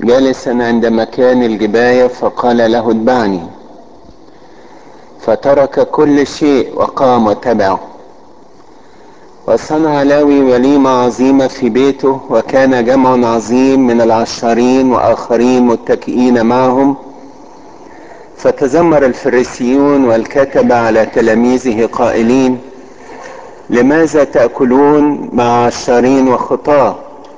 جالسا عند مكان الجباية فقال له اتبعني فترك كل شيء وقام وتبعه وصنع لاوي وليمة عظيمة في بيته وكان جمع عظيم من العشارين وآخرين متكئين معهم فتذمر الفريسيون والكتبة على تلاميذه قائلين لماذا تأكلون مع عشارين وخطاه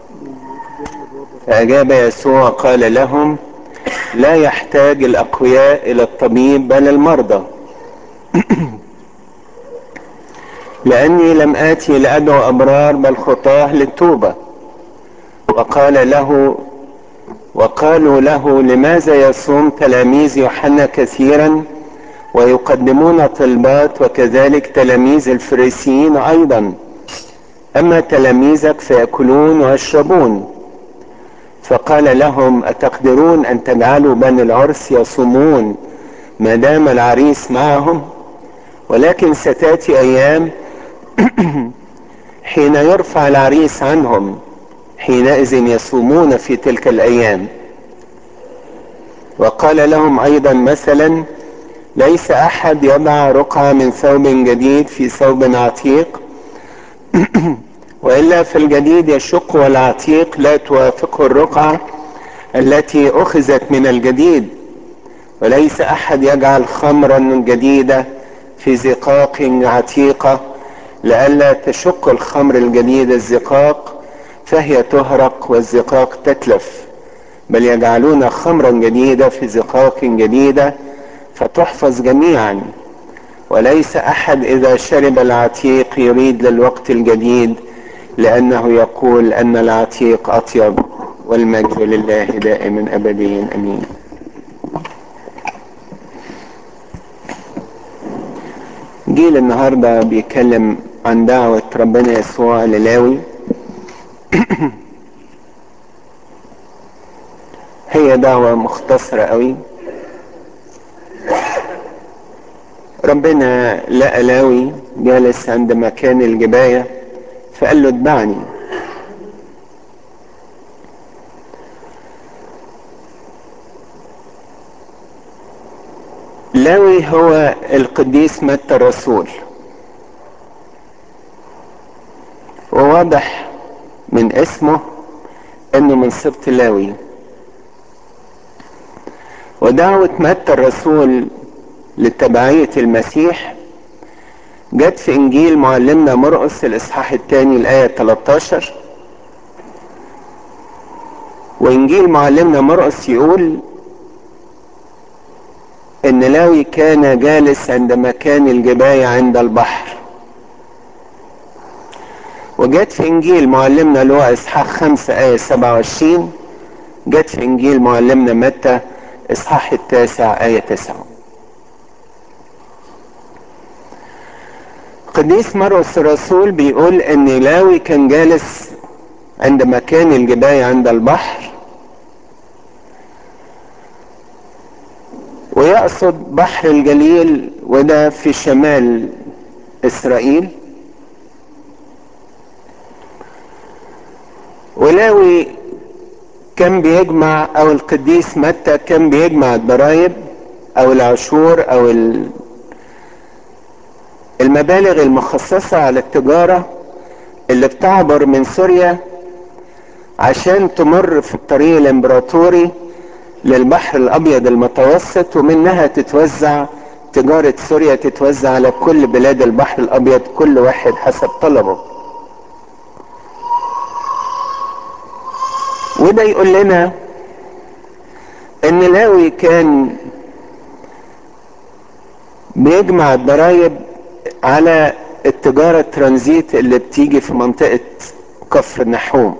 فأجاب يسوع قال لهم لا يحتاج الأقوياء إلى الطبيب بل المرضى لأني لم آتي لأدعو أبرار بل خطاه للتوبة وقال له وقالوا له لماذا يصوم تلاميذ يوحنا كثيرا ويقدمون طلبات وكذلك تلاميذ الفريسيين أيضا أما تلاميذك فيأكلون ويشربون فقال لهم أتقدرون أن تجعلوا بني العرس يصومون ما دام العريس معهم ولكن ستاتي أيام حين يرفع العريس عنهم حينئذ يصومون في تلك الأيام وقال لهم أيضا مثلا ليس أحد يضع رقعة من ثوب جديد في ثوب عتيق وإلا في الجديد يشق والعتيق لا توافقه الرقعة التي أخذت من الجديد وليس أحد يجعل خمرا جديدة في زقاق عتيقة لئلا تشق الخمر الجديد الزقاق فهي تهرق والزقاق تتلف بل يجعلون خمرا جديدة في زقاق جديدة فتحفظ جميعا وليس أحد إذا شرب العتيق يريد للوقت الجديد لأنه يقول أن العتيق أطيب والمجد لله دائما أبديا أمين جيل النهاردة بيتكلم عن دعوة ربنا يسوع للاوي هي دعوة مختصرة قوي ربنا لقى لاوي جالس عند مكان الجباية فقال له اتبعني لاوي هو القديس متى الرسول وواضح من اسمه انه من سبط لاوي ودعوة متى الرسول لتبعية المسيح جت في انجيل معلمنا مرقس الاصحاح الثاني الايه 13 وانجيل معلمنا مرقس يقول ان لاوي كان جالس عند مكان الجباية عند البحر وجت في انجيل معلمنا لوقا اصحاح 5 ايه 27 جت في انجيل معلمنا متى اصحاح التاسع ايه 9 قديس مرقس الرسول بيقول ان لاوي كان جالس عند مكان الجباية عند البحر ويقصد بحر الجليل وده في شمال اسرائيل ولاوي كان بيجمع او القديس متى كان بيجمع الضرائب او العشور او المبالغ المخصصة على التجارة اللي بتعبر من سوريا عشان تمر في الطريق الامبراطوري للبحر الابيض المتوسط ومنها تتوزع تجارة سوريا تتوزع على كل بلاد البحر الابيض كل واحد حسب طلبه وده يقول لنا ان لاوي كان بيجمع الضرايب على التجارة الترانزيت اللي بتيجي في منطقة كفر النحوم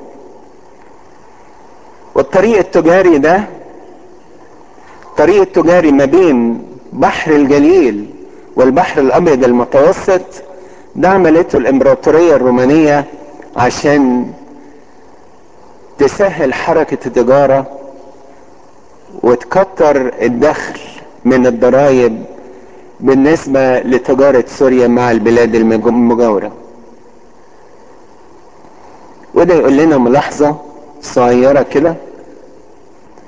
والطريق التجاري ده طريق التجاري ما بين بحر الجليل والبحر الابيض المتوسط ده عملته الامبراطورية الرومانية عشان تسهل حركة التجارة وتكتر الدخل من الضرائب بالنسبة لتجارة سوريا مع البلاد المجاورة وده يقول لنا ملاحظة صغيرة كده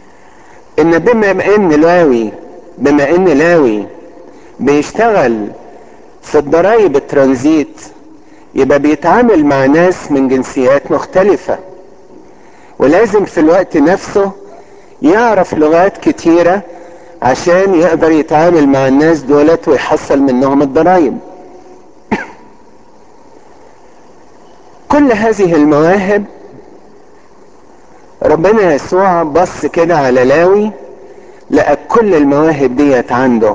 ان بما ان لاوي بما ان لاوي بيشتغل في الضرايب الترانزيت يبقى بيتعامل مع ناس من جنسيات مختلفة ولازم في الوقت نفسه يعرف لغات كتيرة عشان يقدر يتعامل مع الناس دولت ويحصل منهم الضرايب كل هذه المواهب ربنا يسوع بص كده على لاوي لقى كل المواهب ديت عنده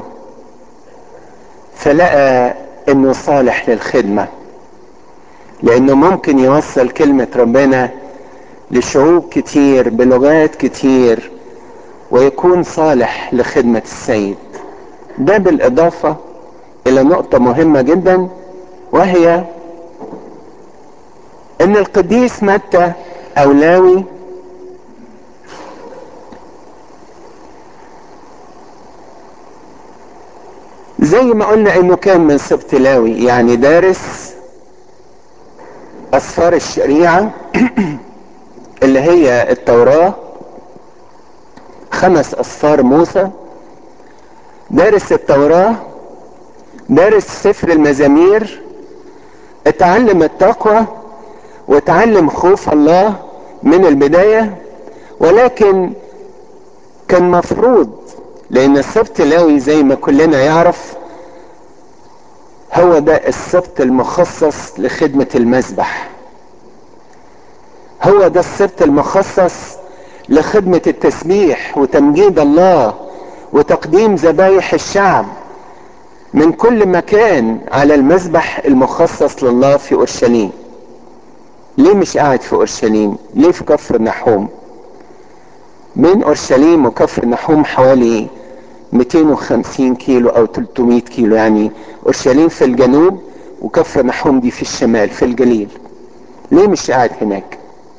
فلقى انه صالح للخدمة لانه ممكن يوصل كلمة ربنا لشعوب كتير بلغات كتير ويكون صالح لخدمة السيد ده بالاضافة الى نقطة مهمة جدا وهي ان القديس متى او لاوي زي ما قلنا انه كان من سبط لاوي يعني دارس اسفار الشريعة اللي هي التوراة خمس اسفار موسى دارس التوراة دارس سفر المزامير اتعلم التقوى وتعلم خوف الله من البداية ولكن كان مفروض لان السبت لاوي زي ما كلنا يعرف هو ده السبت المخصص لخدمة المذبح هو ده السبت المخصص لخدمة التسبيح وتمجيد الله وتقديم ذبايح الشعب من كل مكان على المذبح المخصص لله في اورشليم ليه مش قاعد في اورشليم ليه في كفر نحوم بين اورشليم وكفر نحوم حوالي 250 كيلو او 300 كيلو يعني اورشليم في الجنوب وكفر نحوم دي في الشمال في الجليل ليه مش قاعد هناك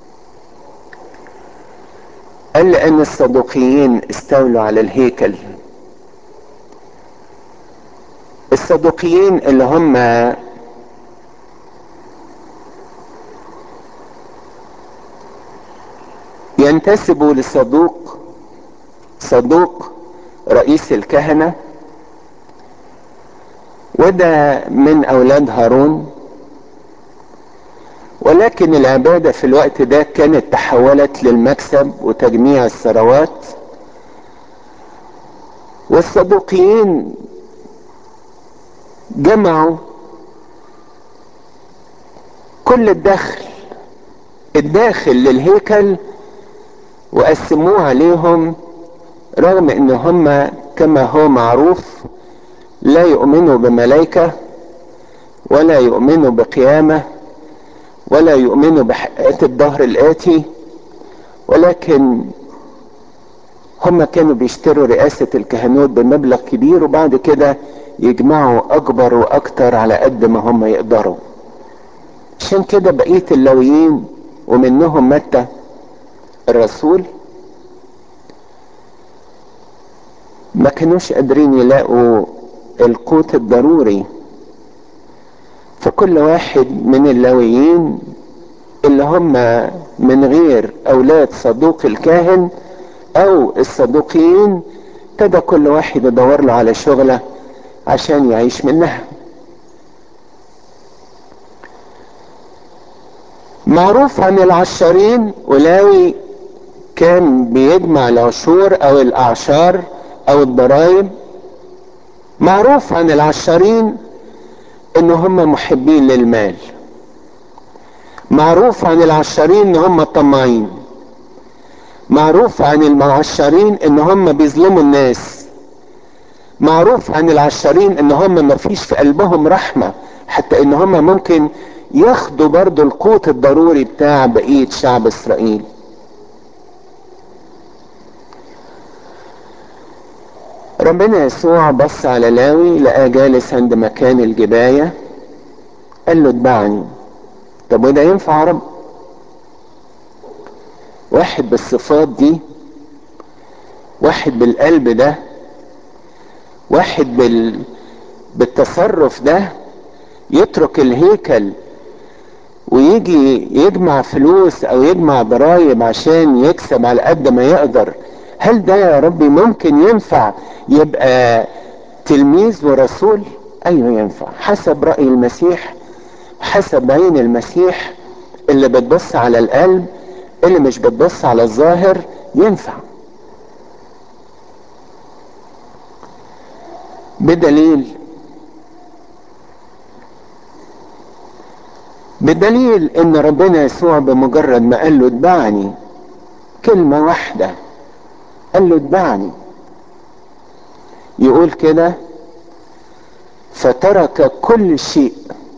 قال لان الصدوقيين استولوا على الهيكل الصدوقيين اللي هم ينتسبوا لصدوق صدوق رئيس الكهنة وده من اولاد هارون ولكن العبادة في الوقت ده كانت تحولت للمكسب وتجميع الثروات والصدوقيين جمعوا كل الدخل الداخل للهيكل وقسموه عليهم رغم ان هم كما هو معروف لا يؤمنوا بملائكة ولا يؤمنوا بقيامة ولا يؤمنوا بحياة الدهر الآتي ولكن هم كانوا بيشتروا رئاسة الكهنوت بمبلغ كبير وبعد كده يجمعوا أكبر وأكتر على قد ما هم يقدروا عشان كده بقية اللويين ومنهم متى الرسول ما كانوش قادرين يلاقوا القوت الضروري فكل واحد من اللاويين اللي هم من غير اولاد صدوق الكاهن او الصدوقيين ابتدى كل واحد يدور له على شغلة عشان يعيش منها معروف عن العشارين ولاوي كان بيجمع العشور او الاعشار او الضرائب معروف عن العشارين ان هم محبين للمال معروف عن العشارين ان هم طماعين معروف عن المعشرين ان هم بيظلموا الناس معروف عن العشارين ان هم ما فيش في قلبهم رحمة حتى ان هم ممكن ياخدوا برضو القوت الضروري بتاع بقية شعب اسرائيل ربنا يسوع بص على لاوي لقاه جالس عند مكان الجباية قال له اتبعني طب وده ينفع يا رب واحد بالصفات دي واحد بالقلب ده واحد بال... بالتصرف ده يترك الهيكل ويجي يجمع فلوس او يجمع ضرايب عشان يكسب على قد ما يقدر هل ده يا ربي ممكن ينفع يبقى تلميذ ورسول ايوه ينفع حسب رأي المسيح حسب عين المسيح اللي بتبص على القلب اللي مش بتبص على الظاهر ينفع بدليل بدليل ان ربنا يسوع بمجرد ما قال له اتبعني كلمة واحدة قال له اتبعني يقول كده فترك كل شيء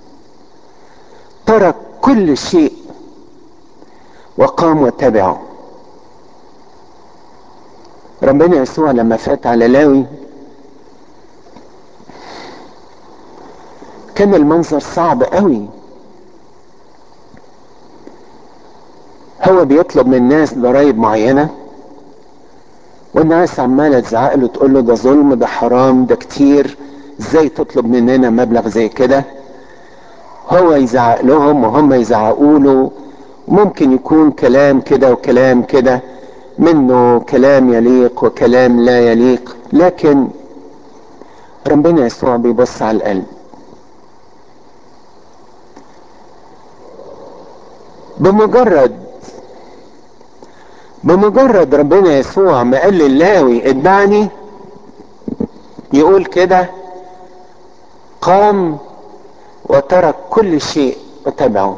ترك كل شيء وقام وتبعه ربنا يسوع لما فات على لاوي كان المنظر صعب قوي هو بيطلب من الناس ضرائب معينة والناس عمالة تزعق له تقول له ده ظلم ده حرام ده كتير ازاي تطلب مننا مبلغ زي كده هو يزعق لهم وهم يزعقوا له ممكن يكون كلام كده وكلام كده منه كلام يليق وكلام لا يليق لكن ربنا يسوع بيبص على القلب بمجرد بمجرد ربنا يسوع ما قال للاوي اتبعني يقول كده قام وترك كل شيء وتبعه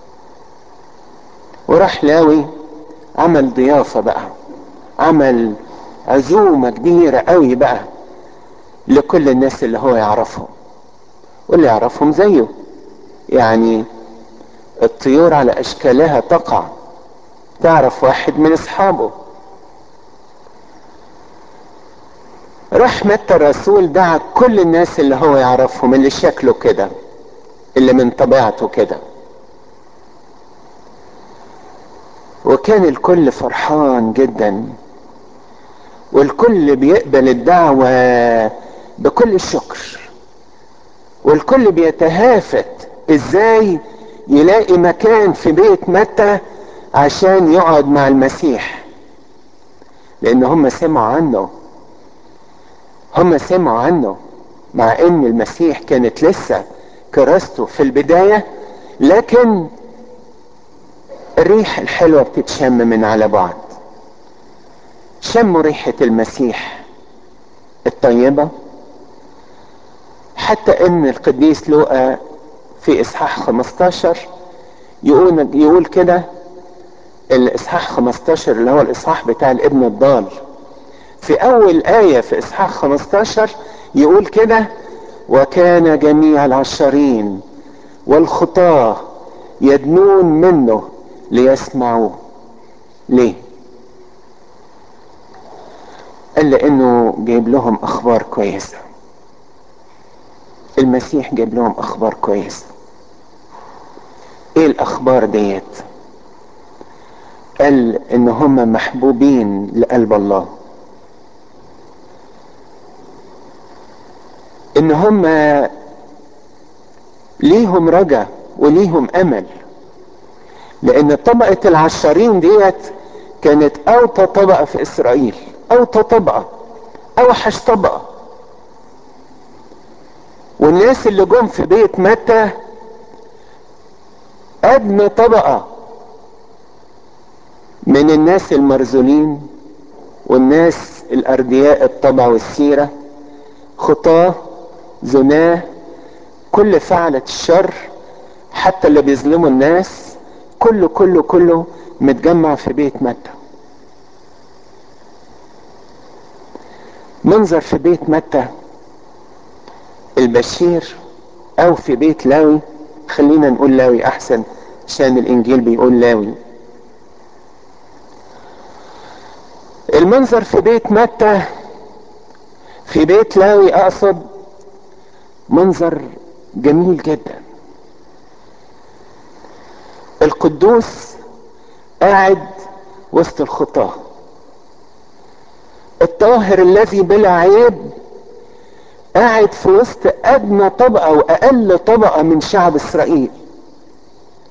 وراح لاوي عمل ضيافة بقى عمل عزومة كبيرة قوي بقى لكل الناس اللي هو يعرفهم واللي يعرفهم زيه يعني الطيور على اشكالها تقع تعرف واحد من اصحابه راح متى الرسول دعا كل الناس اللي هو يعرفهم اللي شكله كده اللي من طبيعته كده وكان الكل فرحان جدا والكل بيقبل الدعوة بكل الشكر والكل بيتهافت ازاي يلاقي مكان في بيت متى عشان يقعد مع المسيح لان هم سمعوا عنه هم سمعوا عنه مع ان المسيح كانت لسه كراسته في البداية لكن الريح الحلوة بتتشم من على بعد شموا ريحة المسيح الطيبة حتى ان القديس لوقا في اصحاح 15 يقول يقول كده الاصحاح 15 اللي هو الاصحاح بتاع الابن الضال في اول ايه في اصحاح 15 يقول كده وكان جميع العشرين والخطاه يدنون منه ليسمعوه ليه قال لانه جايب لهم اخبار كويسه المسيح جايب لهم اخبار كويسه ايه الاخبار ديت قال ان هم محبوبين لقلب الله ان هم ليهم رجا وليهم امل لان طبقة العشرين ديت كانت اوطى طبقة في اسرائيل اوطى طبقة اوحش طبقة والناس اللي جم في بيت متى ادنى طبقة من الناس المرذولين والناس الاردياء الطبع والسيرة خطاه زناه كل فعلة الشر حتى اللي بيظلموا الناس كله كله كله متجمع في بيت متى منظر في بيت متى البشير او في بيت لاوي خلينا نقول لاوي احسن عشان الانجيل بيقول لاوي المنظر في بيت متى في بيت لاوي اقصد منظر جميل جدا القدوس قاعد وسط الخطاه الطاهر الذي بلا عيب قاعد في وسط ادنى طبقه واقل طبقه من شعب اسرائيل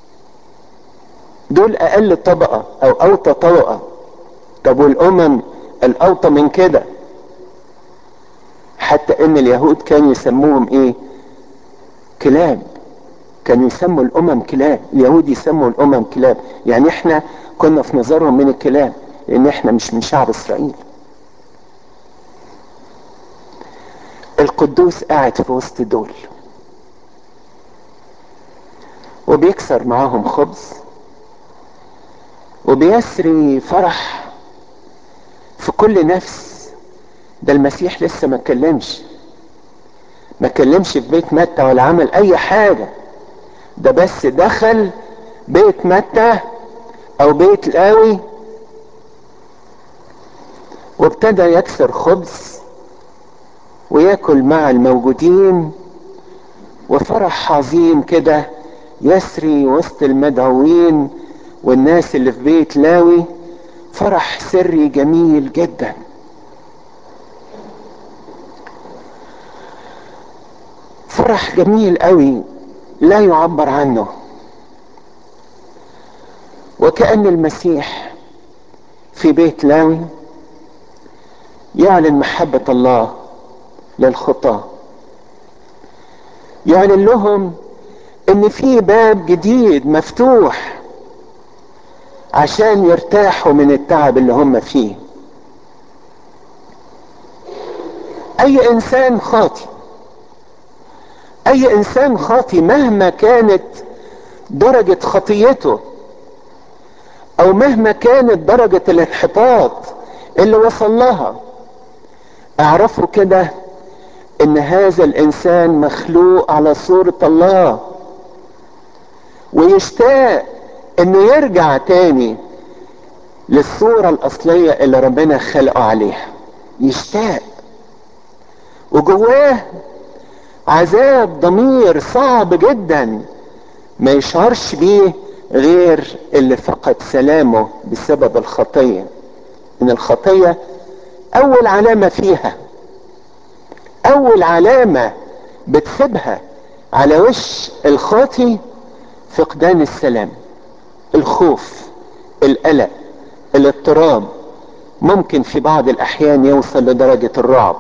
دول اقل طبقه او اوطى طبقه طب والامم الاوطى من كده حتى ان اليهود كانوا يسموهم ايه كلاب كانوا يسموا الامم كلاب اليهود يسموا الامم كلاب يعني احنا كنا في نظرهم من الكلاب لان احنا مش من شعب اسرائيل القدوس قاعد في وسط دول وبيكسر معاهم خبز وبيسري فرح في كل نفس ده المسيح لسه ما اتكلمش ما اتكلمش في بيت متى ولا عمل اي حاجه ده بس دخل بيت متى او بيت لاوي وابتدى يكسر خبز وياكل مع الموجودين وفرح عظيم كده يسري وسط المدعوين والناس اللي في بيت لاوي فرح سري جميل جدا فرح جميل قوي لا يعبر عنه وكأن المسيح في بيت لاوي يعلن محبة الله للخطاة يعلن لهم ان في باب جديد مفتوح عشان يرتاحوا من التعب اللي هم فيه اي انسان خاطي اي انسان خاطي مهما كانت درجة خطيته او مهما كانت درجة الانحطاط اللي وصل لها اعرفوا كده ان هذا الانسان مخلوق على صورة الله ويشتاق انه يرجع تاني للصورة الاصلية اللي ربنا خلقه عليها يشتاق وجواه عذاب ضمير صعب جدا ما يشعرش بيه غير اللي فقد سلامه بسبب الخطية ان الخطية اول علامة فيها اول علامة بتسيبها على وش الخاطي فقدان السلام الخوف القلق الاضطراب ممكن في بعض الاحيان يوصل لدرجة الرعب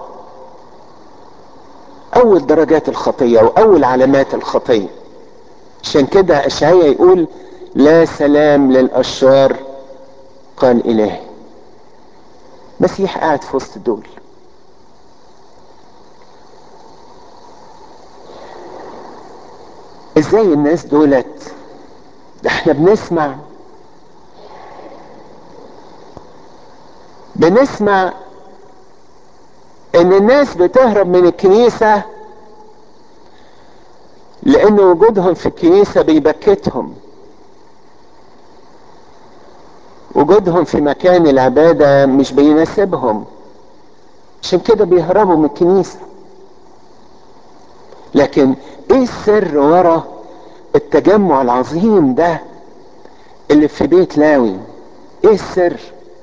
اول درجات الخطية واول علامات الخطية عشان كده اشعيا يقول لا سلام للاشرار قال الهي مسيح قاعد في وسط دول ازاي الناس دولت ده احنا بنسمع بنسمع ان الناس بتهرب من الكنيسة لان وجودهم في الكنيسة بيبكتهم وجودهم في مكان العبادة مش بيناسبهم عشان كده بيهربوا من الكنيسة لكن ايه السر ورا التجمع العظيم ده اللي في بيت لاوي ايه السر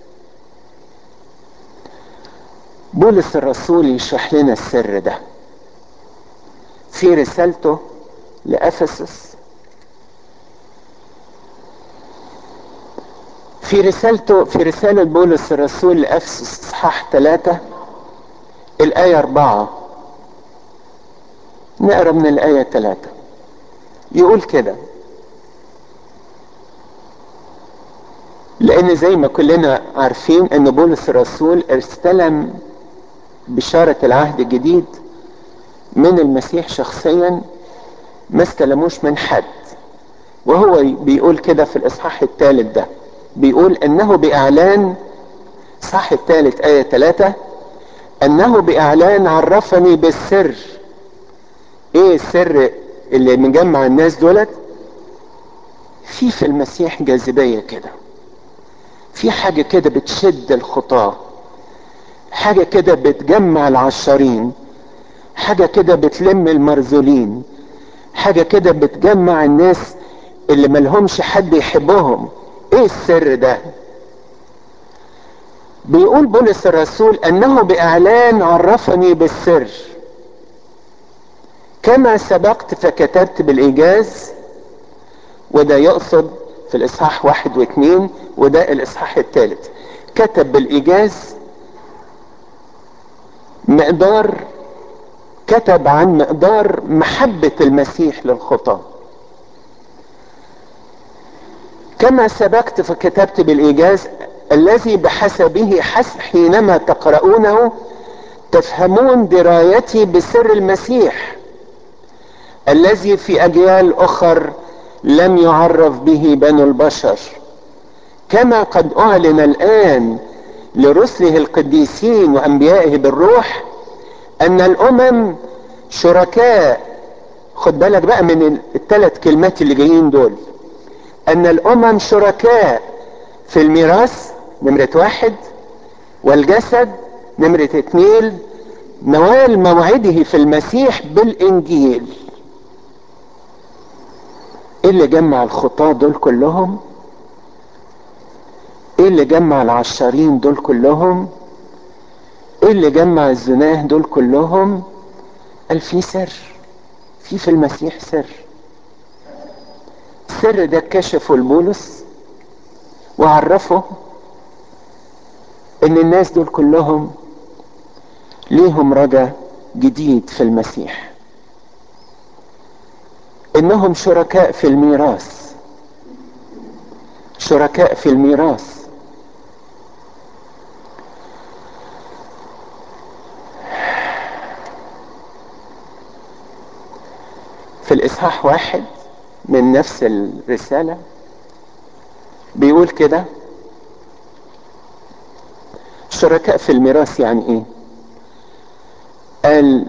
بولس الرسول يشرح لنا السر ده في رسالته لأفسس في رسالته في رسالة بولس الرسول لأفسس إصحاح ثلاثة الآية أربعة نقرا من الآية ثلاثة يقول كده لأن زي ما كلنا عارفين أن بولس الرسول استلم بشارة العهد الجديد من المسيح شخصيا ما استلموش من حد وهو بيقول كده في الإصحاح الثالث ده بيقول أنه بإعلان صح الثالث آية ثلاثة أنه بإعلان عرفني بالسر إيه السر اللي مجمع الناس دولت في في المسيح جاذبية كده في حاجة كده بتشد الخطاة حاجة كده بتجمع العشارين حاجة كده بتلم المرذولين حاجة كده بتجمع الناس اللي ملهمش حد يحبهم ايه السر ده بيقول بولس الرسول انه باعلان عرفني بالسر كما سبقت فكتبت بالايجاز وده يقصد في الاصحاح واحد واثنين وده الاصحاح الثالث كتب بالايجاز مقدار كتب عن مقدار محبة المسيح للخطاة كما سبقت فكتبت بالإيجاز الذي بحسبه حسب حينما تقرؤونه تفهمون درايتي بسر المسيح الذي في أجيال أخر لم يعرف به بنو البشر كما قد أعلن الآن لرسله القديسين وأنبيائه بالروح أن الأمم شركاء خد بالك بقى من الثلاث كلمات اللي جايين دول أن الأمم شركاء في الميراث نمرة واحد والجسد نمرة اتنين نوال موعده في المسيح بالإنجيل ايه اللي جمع الخطاة دول كلهم ايه اللي جمع العشارين دول كلهم ايه اللي جمع الزناه دول كلهم قال في سر في في المسيح سر السر ده كشفه لبولس وعرفه ان الناس دول كلهم ليهم رجا جديد في المسيح انهم شركاء في الميراث شركاء في الميراث في الاصحاح واحد من نفس الرسالة بيقول كده شركاء في الميراث يعني ايه قال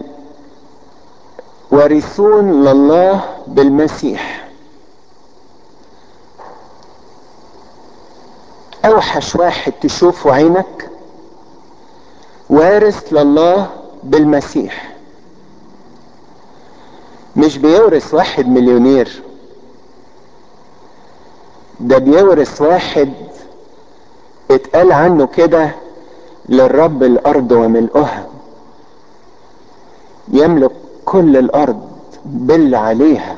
وارثون لله بالمسيح اوحش واحد تشوفه عينك وارث لله بالمسيح مش بيورث واحد مليونير ده بيورث واحد اتقال عنه كده للرب الارض وملؤها يملك كل الارض بل عليها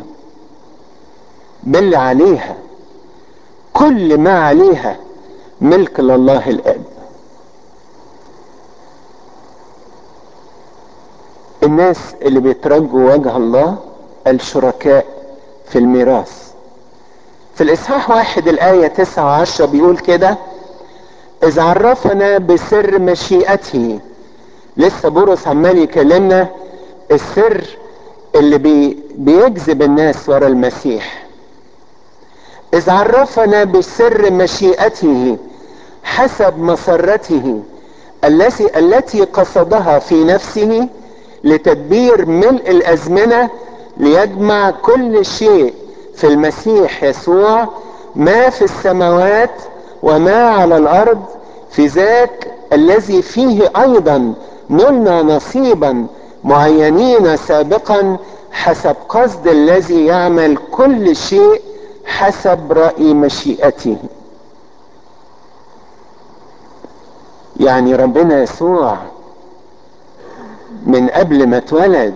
بل عليها كل ما عليها ملك لله الاب الناس اللي بيترجوا وجه الله الشركاء في الميراث في الاصحاح واحد الايه تسعة وعشرة بيقول كده اذ عرفنا بسر مشيئته لسه بولس عمال يكلمنا السر اللي بي بيجذب الناس ورا المسيح اذ عرفنا بسر مشيئته حسب مسرته التي التي قصدها في نفسه لتدبير ملء الازمنه ليجمع كل شيء في المسيح يسوع ما في السماوات وما على الارض في ذاك الذي فيه ايضا نلنا نصيبا معينين سابقا حسب قصد الذي يعمل كل شيء حسب راي مشيئته يعني ربنا يسوع من قبل ما اتولد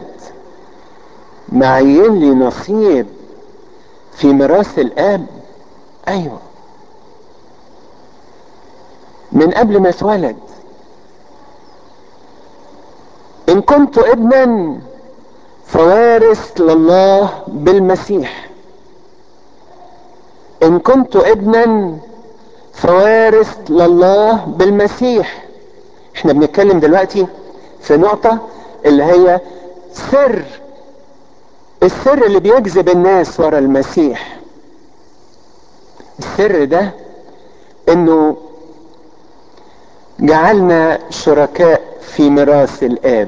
معين لي نصيب في ميراث الاب ايوه من قبل ما اتولد ان كنت ابنا فوارث لله بالمسيح ان كنت ابنا فوارث لله بالمسيح احنا بنتكلم دلوقتي في نقطة اللي هي سر السر اللي بيجذب الناس ورا المسيح السر ده انه جعلنا شركاء في ميراث الاب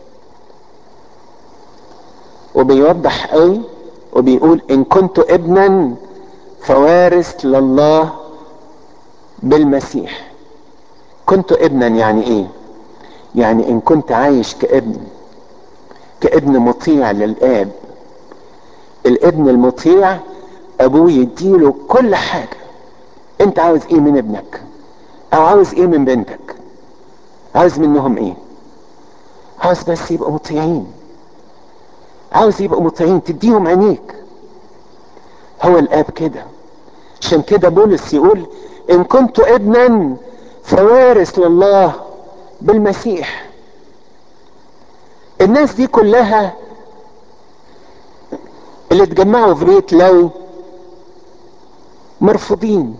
وبيوضح قوي وبيقول ان كنت ابنا فوارث لله بالمسيح كنت ابنا يعني ايه يعني ان كنت عايش كابن كابن مطيع للاب الابن المطيع ابوه يديله كل حاجة انت عاوز ايه من ابنك او عاوز ايه من بنتك عاوز منهم ايه عاوز بس يبقوا مطيعين عاوز يبقوا مطيعين تديهم عينيك هو الاب كده عشان كده بولس يقول ان كنت ابنا فوارث لله بالمسيح الناس دي كلها اللي اتجمعوا في بيت لو مرفوضين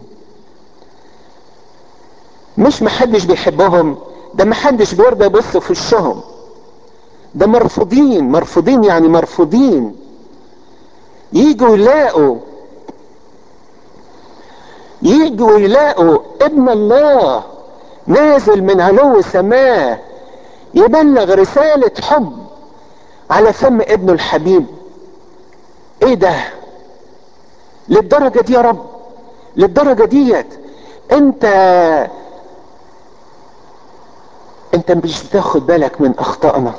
مش محدش بيحبهم ده محدش بيرضى يبص في وشهم ده مرفوضين مرفوضين يعني مرفوضين يجوا يلاقوا يجوا يلاقوا ابن الله نازل من علو سماه يبلغ رسالة حب على فم ابنه الحبيب ايه ده للدرجة دي يا رب للدرجة ديت انت انت مش بتاخد بالك من اخطائنا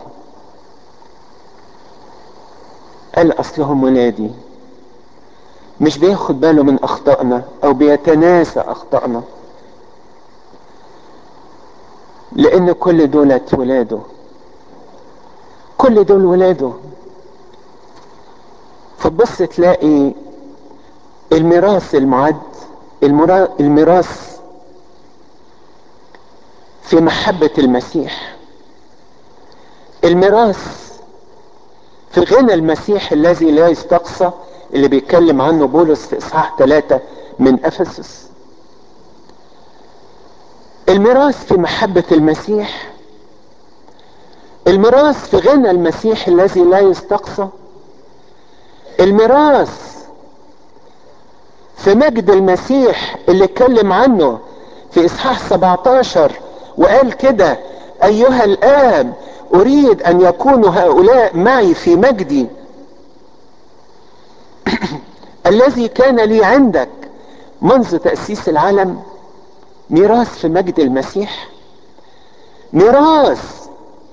قال اصلهم ولادي مش بياخد باله من اخطائنا او بيتناسى اخطائنا لان كل دولت ولاده كل دول ولاده فتبص تلاقي الميراث المعد الميراث في محبة المسيح الميراث في غنى المسيح الذي لا يستقصى اللي بيتكلم عنه بولس في اصحاح ثلاثة من افسس الميراث في محبة المسيح الميراث في غنى المسيح الذي لا يستقصى الميراث في مجد المسيح اللي اتكلم عنه في اصحاح 17 وقال كده ايها الاب اريد ان يكونوا هؤلاء معي في مجدي الذي كان لي عندك منذ تأسيس العالم ميراث في مجد المسيح ميراث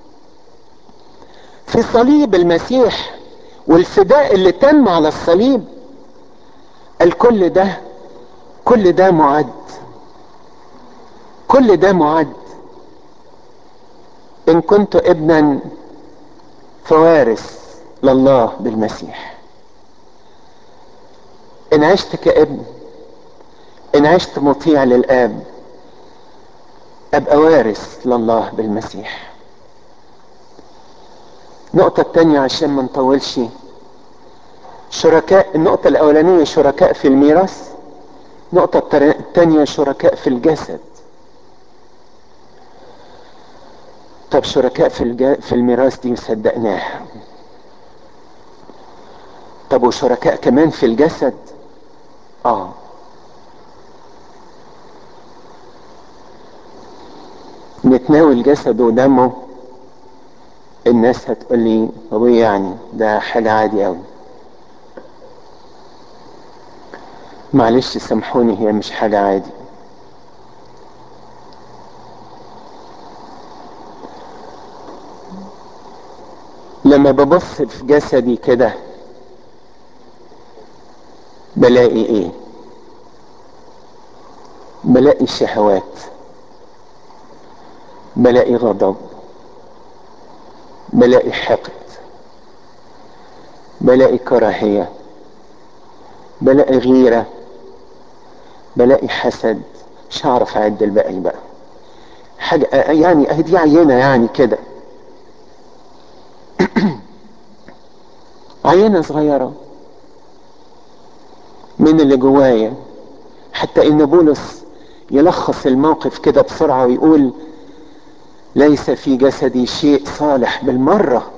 في صليب المسيح والفداء اللي تم على الصليب الكل ده كل ده معد كل ده معد ان كنت ابنا فوارث لله بالمسيح ان عشت كابن ان عشت مطيع للاب ابقى وارث لله بالمسيح النقطة التانية عشان ما نطولش شركاء النقطة الأولانية شركاء في الميراث النقطة التانية شركاء في الجسد طب شركاء في الج... في الميراث دي صدقناها طب وشركاء كمان في الجسد اه نتناول جسده ودمه الناس هتقول لي طب ايه يعني ده حاجة عادي قوي معلش سامحوني هي مش حاجة عادي لما ببص في جسدي كده بلاقي ايه بلاقي شهوات بلاقي غضب بلاقي حقد بلاقي كراهية بلاقي غيرة بلاقي حسد مش هعرف اعد الباقي بقى حاجة يعني اهي دي عينة يعني كده عينة صغيرة من اللي جوايا حتى ان بولس يلخص الموقف كده بسرعة ويقول ليس في جسدي شيء صالح بالمرة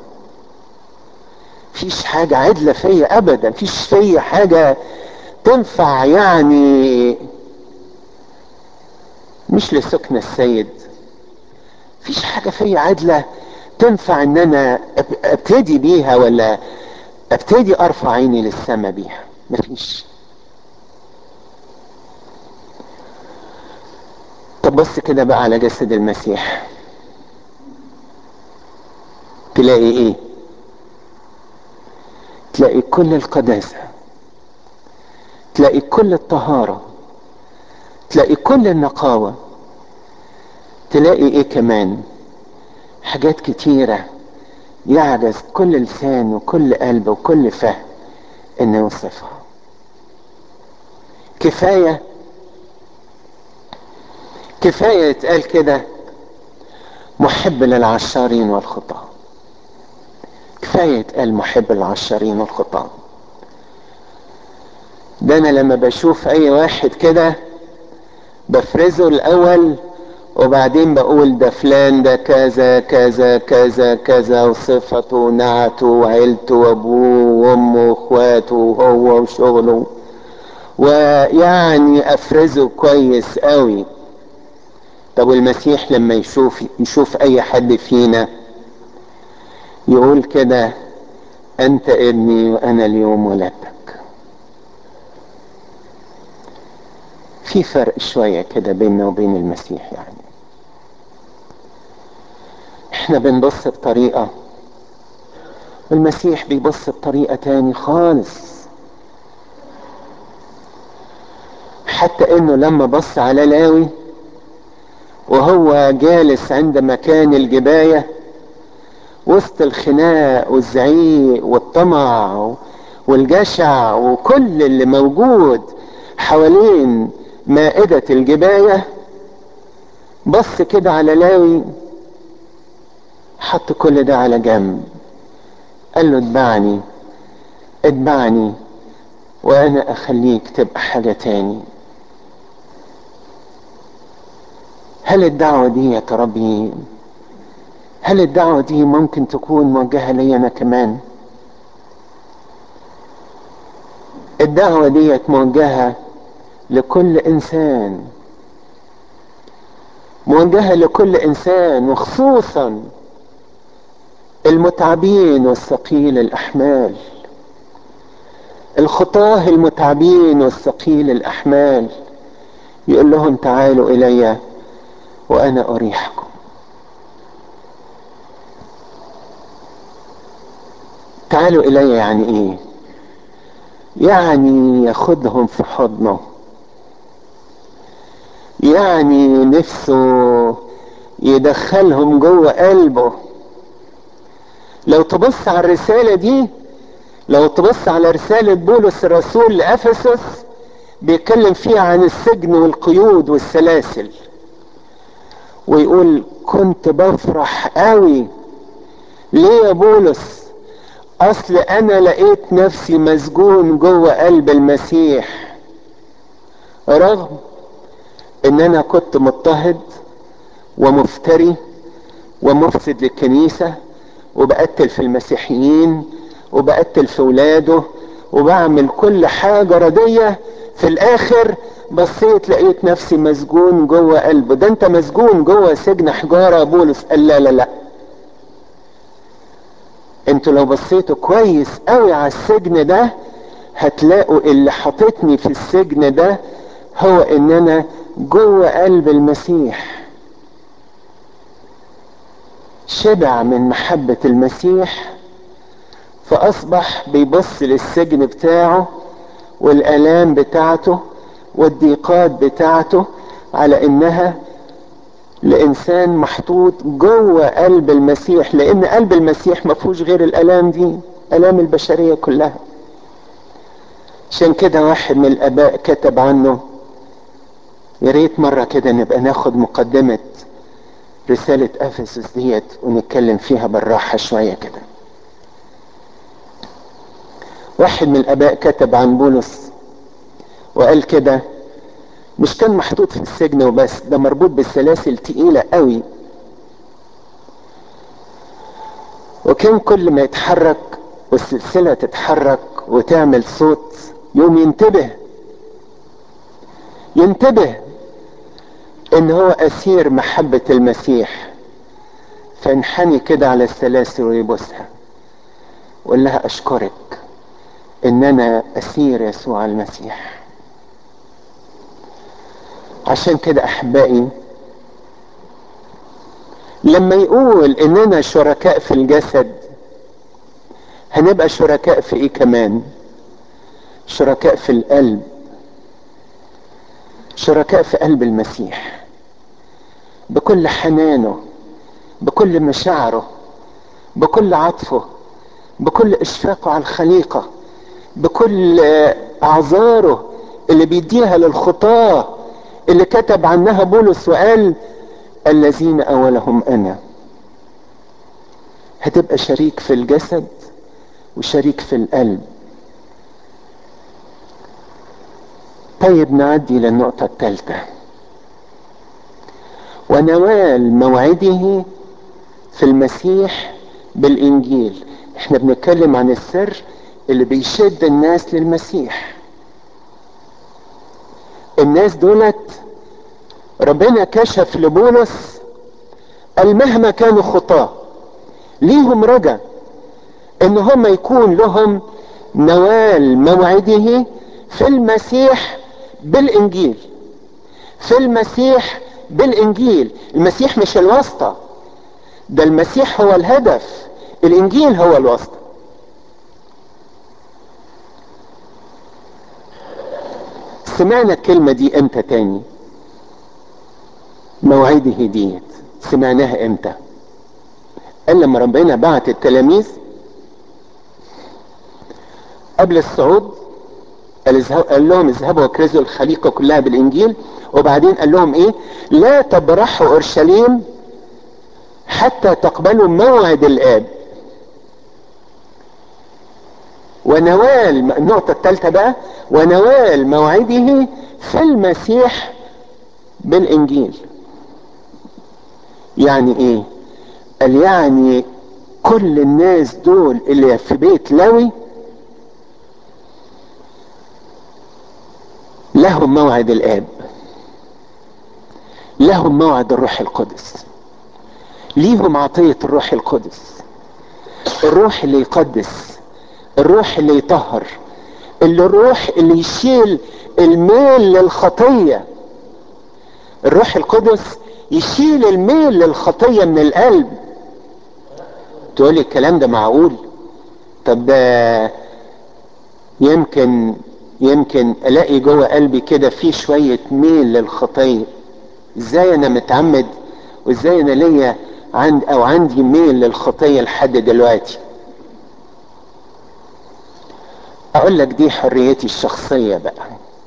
فيش حاجة عدلة فيا ابدا فيش فيا حاجة تنفع يعني مش لسكن السيد فيش حاجة فيا عدلة تنفع ان انا ابتدي بيها ولا ابتدي ارفع عيني للسماء بيها مفيش طب بص كده بقى على جسد المسيح تلاقي ايه تلاقي كل القداسة تلاقي كل الطهارة تلاقي كل النقاوة تلاقي ايه كمان حاجات كتيرة يعجز كل لسان وكل قلب وكل فهم انه يوصفها كفاية كفاية يتقال كده محب للعشارين والخطاة كفاية قال محب العشرين الخطاة ده انا لما بشوف اي واحد كده بفرزه الاول وبعدين بقول ده فلان ده كذا كذا كذا كذا وصفته ونعته وعيلته وابوه وامه واخواته وهو وشغله ويعني افرزه كويس قوي طب والمسيح لما يشوف يشوف اي حد فينا يقول كده انت ابني وانا اليوم ولدتك في فرق شوية كده بيننا وبين المسيح يعني احنا بنبص بطريقة والمسيح بيبص بطريقة تاني خالص حتى انه لما بص على لاوي وهو جالس عند مكان الجباية وسط الخناق والزعيق والطمع والجشع وكل اللي موجود حوالين مائدة الجباية بص كده على لاوي حط كل ده على جنب قال له اتبعني اتبعني وانا اخليك تبقى حاجة تاني هل الدعوة دي يا ربي هل الدعوة دي ممكن تكون موجهة لي انا كمان الدعوة دي موجهة لكل انسان موجهة لكل انسان وخصوصا المتعبين والثقيل الاحمال الخطاه المتعبين والثقيل الاحمال يقول لهم تعالوا الي وانا اريحكم تعالوا الي يعني ايه يعني ياخدهم في حضنه يعني نفسه يدخلهم جوه قلبه لو تبص على الرسالة دي لو تبص على رسالة بولس الرسول لأفسس بيتكلم فيها عن السجن والقيود والسلاسل ويقول كنت بفرح قوي ليه يا بولس اصل انا لقيت نفسي مسجون جوه قلب المسيح رغم ان انا كنت مضطهد ومفتري ومفسد للكنيسة وبقتل في المسيحيين وبقتل في ولاده وبعمل كل حاجة ردية في الاخر بصيت لقيت نفسي مسجون جوه قلبه ده انت مسجون جوه سجن حجارة بولس قال لا لا لا انتوا لو بصيتوا كويس قوي على السجن ده هتلاقوا اللي حاططني في السجن ده هو ان انا جوه قلب المسيح شبع من محبة المسيح فاصبح بيبص للسجن بتاعه والالام بتاعته والضيقات بتاعته على انها لانسان محطوط جوه قلب المسيح لان قلب المسيح ما فيهوش غير الالام دي الام البشريه كلها عشان كده واحد من الاباء كتب عنه يا ريت مره كده نبقى ناخد مقدمه رساله افسس ديت ونتكلم فيها بالراحه شويه كده واحد من الاباء كتب عن بولس وقال كده مش كان محطوط في السجن وبس ده مربوط بالسلاسل تقيلة قوي وكان كل ما يتحرك والسلسلة تتحرك وتعمل صوت يوم ينتبه ينتبه ان هو اسير محبة المسيح فانحني كده على السلاسل ويبوسها وقال لها اشكرك ان انا اسير يسوع المسيح عشان كده احبائي لما يقول اننا شركاء في الجسد هنبقى شركاء في ايه كمان شركاء في القلب شركاء في قلب المسيح بكل حنانه بكل مشاعره بكل عطفه بكل اشفاقه على الخليقه بكل اعذاره اللي بيديها للخطاه اللي كتب عنها بولس وقال الذين اولهم انا هتبقى شريك في الجسد وشريك في القلب طيب نعدي للنقطة الثالثة ونوال موعده في المسيح بالإنجيل احنا بنتكلم عن السر اللي بيشد الناس للمسيح الناس دولت ربنا كشف لبولس قال مهما كانوا خطاه ليهم رجا ان هم يكون لهم نوال موعده في المسيح بالانجيل في المسيح بالانجيل المسيح مش الواسطة ده المسيح هو الهدف الانجيل هو الواسطة سمعنا الكلمة دي امتى تاني موعده ديت سمعناها امتى قال لما ربنا بعت التلاميذ قبل الصعود قال, قال لهم اذهبوا واكرزوا الخليقه كلها بالانجيل وبعدين قال لهم ايه لا تبرحوا اورشليم حتى تقبلوا موعد الاب ونوال النقطة الثالثة بقى ونوال موعده في المسيح بالانجيل يعني ايه قال يعني كل الناس دول اللي في بيت لاوي لهم موعد الاب لهم موعد الروح القدس ليهم عطية الروح القدس الروح اللي يقدس الروح اللي يطهر اللي الروح اللي يشيل الميل للخطية الروح القدس يشيل الميل للخطية من القلب تقول لي الكلام ده معقول طب ده يمكن يمكن الاقي جوه قلبي كده في شوية ميل للخطية ازاي انا متعمد وازاي انا ليا عند او عندي ميل للخطية لحد دلوقتي اقول لك دي حريتي الشخصية بقى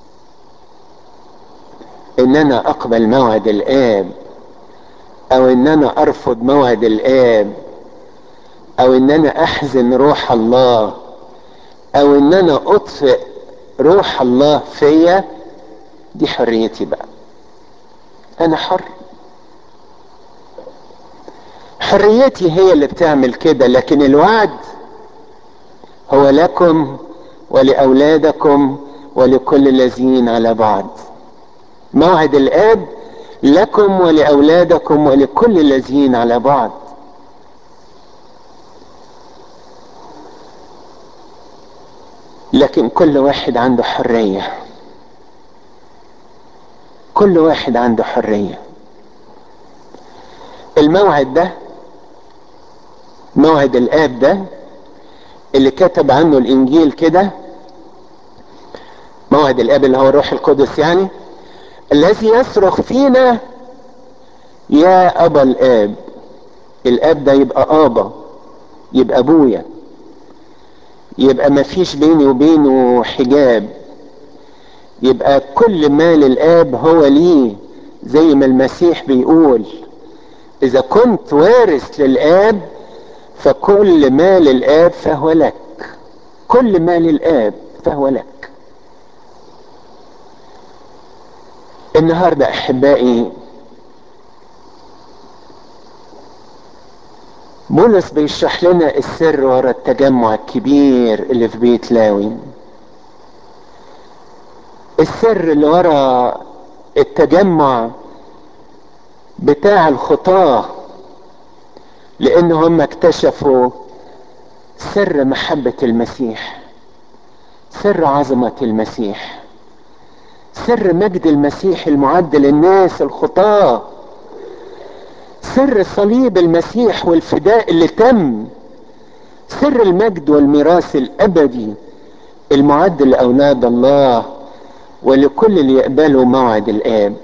ان انا اقبل موعد الاب او ان انا ارفض موعد الاب او ان انا احزن روح الله او ان انا اطفئ روح الله فيا دي حريتي بقى انا حر حريتي هي اللي بتعمل كده لكن الوعد هو لكم ولاولادكم ولكل الذين على بعض موعد الاب لكم ولاولادكم ولكل الذين على بعض لكن كل واحد عنده حريه كل واحد عنده حريه الموعد ده موعد الاب ده اللي كتب عنه الانجيل كده موعد الاب اللي هو الروح القدس يعني الذي يصرخ فينا يا ابا الاب الاب ده يبقى ابا يبقى ابويا يبقى ما فيش بيني وبينه حجاب يبقى كل ما للاب هو ليه زي ما المسيح بيقول اذا كنت وارث للاب فكل ما للاب فهو لك كل ما للاب فهو لك النهارده احبائي بولس بيشرح لنا السر ورا التجمع الكبير اللي في بيت لاوي السر اللي ورا التجمع بتاع الخطاه لان هم اكتشفوا سر محبة المسيح سر عظمة المسيح سر مجد المسيح المعد للناس الخطاة سر صليب المسيح والفداء اللي تم سر المجد والميراث الابدي المعد لاولاد الله ولكل اللي يقبلوا موعد الاب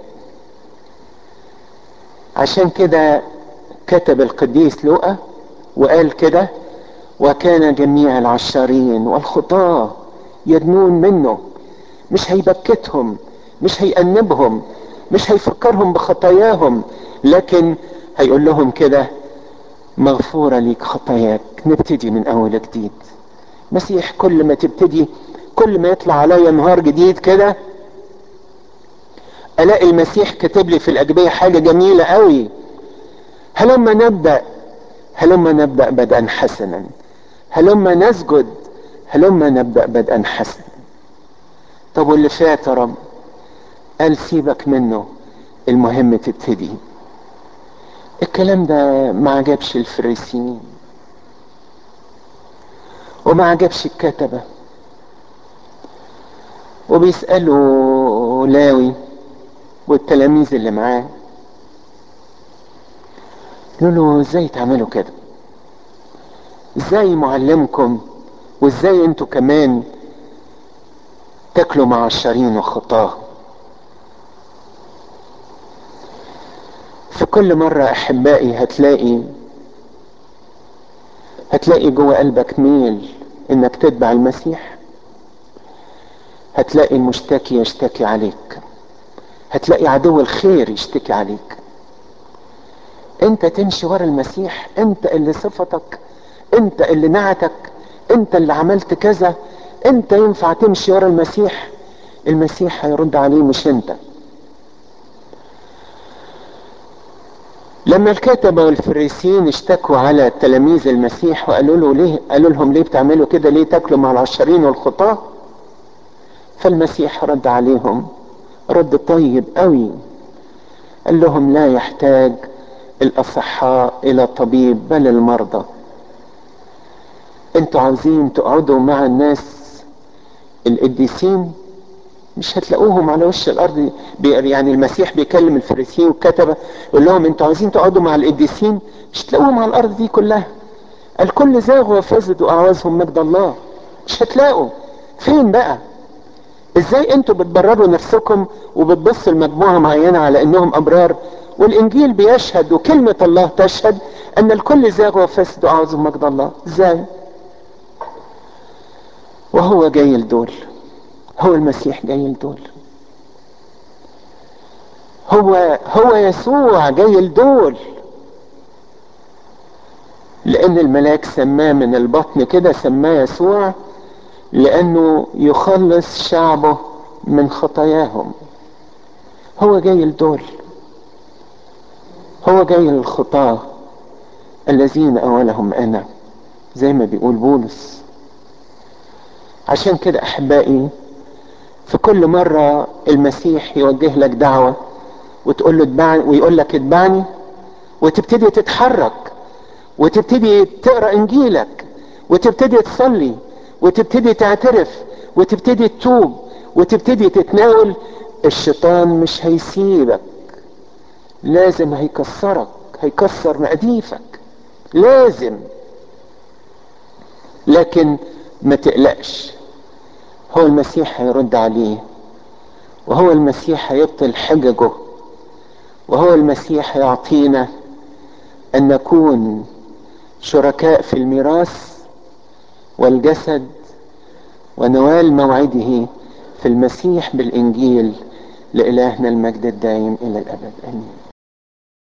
عشان كده كتب القديس لوقا وقال كده وكان جميع العشارين والخطاة يدنون منه مش هيبكتهم مش هيأنبهم مش هيفكرهم بخطاياهم لكن هيقول لهم كده مغفورة ليك خطاياك نبتدي من أول جديد مسيح كل ما تبتدي كل ما يطلع عليا نهار جديد كده الاقي المسيح كاتب لي في الاجبيه حاجه جميله قوي هلما نبدا هلما نبدا بدءا حسنا هلما نسجد هلما نبدا بدءا حسنا طب واللي فات يا رب قال سيبك منه المهم تبتدي الكلام ده ما عجبش الفريسيين وما عجبش الكتبة وبيسألوا لاوي والتلاميذ اللي معاه قالوا له ازاي تعملوا كده ازاي معلمكم وازاي انتوا كمان تاكلوا مع الشرين وخطاه في كل مرة احبائي هتلاقي هتلاقي جوه قلبك ميل انك تتبع المسيح هتلاقي المشتكي يشتكي عليك هتلاقي عدو الخير يشتكي عليك انت تمشي ورا المسيح انت اللي صفتك انت اللي نعتك انت اللي عملت كذا انت ينفع تمشي ورا المسيح المسيح هيرد عليه مش انت لما الكتبة والفريسيين اشتكوا على تلاميذ المسيح وقالوا له ليه قالوا لهم ليه بتعملوا كده ليه تاكلوا مع العشرين والخطاة فالمسيح رد عليهم رد طيب قوي قال لهم لا يحتاج الاصحاء الى طبيب بل المرضى انتوا عاوزين تقعدوا مع الناس القديسين مش هتلاقوهم على وش الارض يعني المسيح بيكلم الفريسيين والكتبه يقول لهم انتوا عايزين تقعدوا مع القديسين مش هتلاقوهم على الارض دي كلها الكل زاغوا وفسدوا اعوازهم مجد الله مش هتلاقوا فين بقى ازاي انتوا بتبرروا نفسكم وبتبصوا لمجموعه معينه على انهم ابرار والانجيل بيشهد وكلمه الله تشهد ان الكل زاغوا وفسدوا اعوازهم مجد الله ازاي وهو جاي لدول هو المسيح جاي لدول هو هو يسوع جاي لدول لان الملاك سماه من البطن كده سماه يسوع لانه يخلص شعبه من خطاياهم هو جاي لدول هو جاي للخطاة الذين اولهم انا زي ما بيقول بولس عشان كده احبائي في كل مرة المسيح يوجه لك دعوة وتقول له اتبعني ويقول لك اتبعني وتبتدي تتحرك وتبتدي تقرا انجيلك وتبتدي تصلي وتبتدي تعترف وتبتدي تتوب وتبتدي تتناول الشيطان مش هيسيبك لازم هيكسرك هيكسر مقاديفك لازم لكن ما تقلقش هو المسيح هيرد عليه وهو المسيح هيبطل حججه وهو المسيح هيعطينا ان نكون شركاء في الميراث والجسد ونوال موعده في المسيح بالانجيل لالهنا المجد الدائم الى الابد امين